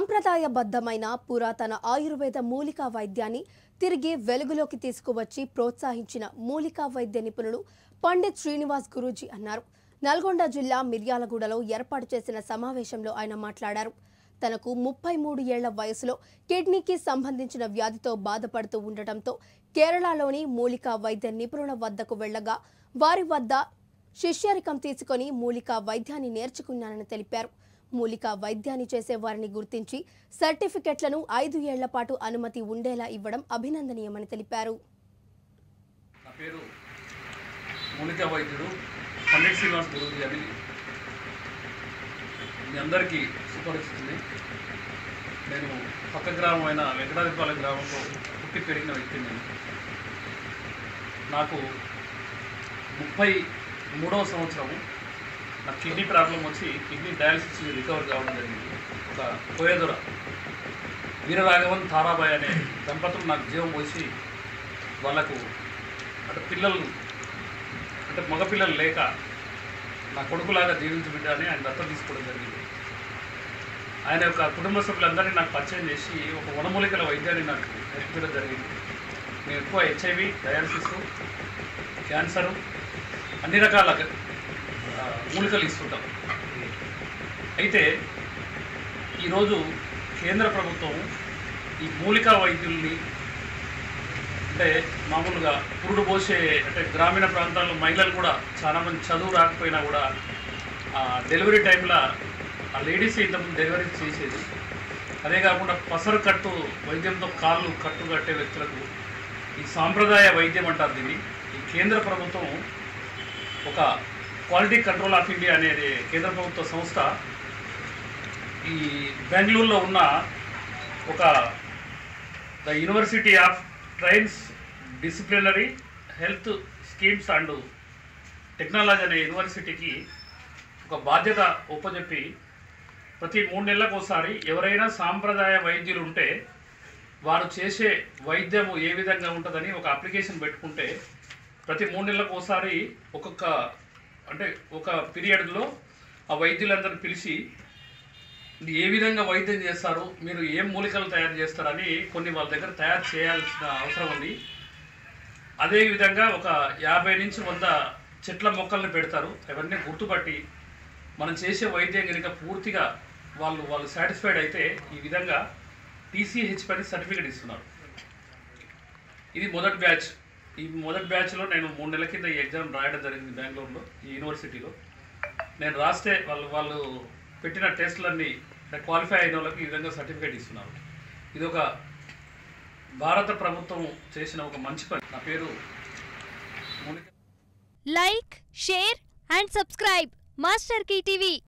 సాంప్రదాయబద్ధమైన పురాతన ఆయుర్వేద మూలికా వైద్యాన్ని తిరిగి వెలుగులోకి తీసుకువచ్చి ప్రోత్సహించిన మూలికా వైద్య నిపుణులు పండిత్ శ్రీనివాస్ గురూజీ అన్నారు నల్గొండ జిల్లా మిర్యాలగూడలో ఏర్పాటు చేసిన సమావేశంలో ఆయన మాట్లాడారు తనకు ముప్పై మూడు ఏళ్ల వయసులో కిడ్నీకి సంబంధించిన వ్యాధితో బాధపడుతూ ఉండటంతో కేరళలోని మూలికా వైద్య నిపుణుల వద్దకు వెళ్లగా వారి వద్ద శిష్యరికం తీసుకొని మూలికా వైద్యాన్ని నేర్చుకున్నానని తెలిపారు మూలికా వైద్యాన్ని చేసే వారిని గుర్తించి సర్టిఫికెట్లను ఐదు ఏళ్ల పాటు అనుమతి ఉండేలా ఇవ్వడం అభినందనీయమని తెలిపారు నా పేరు మూలికా వైద్యుడు పండిట్ శ్రీనివాస్ గురూజీ అని మీ అందరికీ సుపరిచితుంది నేను పక్క గ్రామం అయిన వెంకటాదిపాలెం గ్రామంలో పుట్టి పెరిగిన వ్యక్తి నేను నాకు ముప్పై మూడవ సంవత్సరం నాకు కిడ్నీ ప్రాబ్లం వచ్చి కిడ్నీ డయాలసిస్ రికవర్ కావడం జరిగింది ఒక కోయదొర వీరరాఘవన్ తారాబాయ్ అనే దంపతులు నాకు జీవం పోసి వాళ్ళకు అంటే పిల్లలు అంటే మగపిల్లలు లేక నా కొడుకులాగా జీవించి బిడ్డ అని ఆయన దత్తం తీసుకోవడం జరిగింది ఆయన యొక్క కుటుంబ సభ్యులందరినీ నాకు పరిచయం చేసి ఒక వనమూలికల వైద్యాన్ని నాకు నేర్పించడం జరిగింది మేము ఎక్కువ హెచ్ఐవి డయాలసిస్ క్యాన్సరు అన్ని రకాల ఆ, మూలికలు ఇస్తుంటాం అయితే ఈరోజు కేంద్ర ప్రభుత్వం ఈ మూలికా వైద్యుల్ని అంటే మామూలుగా పురుడు పోసే అంటే గ్రామీణ ప్రాంతాల్లో మహిళలు కూడా చాలా మంది చదువు రాకపోయినా కూడా ఆ డెలివరీ టైంలో ఆ లేడీస్ ఇంతకుముందు డెలివరీ చేసేది అదే కాకుండా పసరు కట్టు వైద్యంతో కాళ్ళు కట్టు కట్టే వ్యక్తులకు ఈ సాంప్రదాయ వైద్యం అంటారు దీన్ని ఈ కేంద్ర ప్రభుత్వం ఒక క్వాలిటీ కంట్రోల్ ఆఫ్ ఇండియా అనేది కేంద్ర ప్రభుత్వ సంస్థ ఈ బెంగళూరులో ఉన్న ఒక the university of trans disciplinary health schemes and technology అనే యూనివర్సిటీకి ఒక బాధ్యత ఒప్పజెప్పి ప్రతి మూడు నెలలకు ఒకసారి ఎవరైనా సాంప్రదాయ వైద్యులు ఉంటే వారు చేసే వైద్యము ఏ విధంగా ఉంటుందని ఒక అప్లికేషన్ పెట్టుకుంటే ప్రతి మూడు నెలలకు ఒకసారి ఒక్కొక్క అంటే ఒక పీరియడ్లో ఆ వైద్యులందరిని పిలిచి ఇది ఏ విధంగా వైద్యం చేస్తారు మీరు ఏం మూలికలు తయారు చేస్తారని కొన్ని వాళ్ళ దగ్గర తయారు చేయాల్సిన అవసరం ఉంది అదే విధంగా ఒక యాభై నుంచి వంద చెట్ల మొక్కల్ని పెడతారు అవన్నీ గుర్తుపట్టి మనం చేసే వైద్యం కనుక పూర్తిగా వాళ్ళు వాళ్ళు సాటిస్ఫైడ్ అయితే ఈ విధంగా టీసీహెచ్ పని సర్టిఫికేట్ ఇస్తున్నారు ఇది మొదటి బ్యాచ్ ఈ మొదటి బ్యాచ్లో నేను మూడు నెలల కింద ఈ ఎగ్జామ్ రాయడం జరిగింది బెంగళూరులో ఈ యూనివర్సిటీలో నేను రాస్తే వాళ్ళు వాళ్ళు పెట్టిన టెస్టులన్నీ క్వాలిఫై అయిన వాళ్ళకి ఈ విధంగా సర్టిఫికేట్ ఇస్తున్నారు ఇది ఒక భారత ప్రభుత్వం చేసిన ఒక మంచి పని నా పేరు Mounika like share and subscribe master TV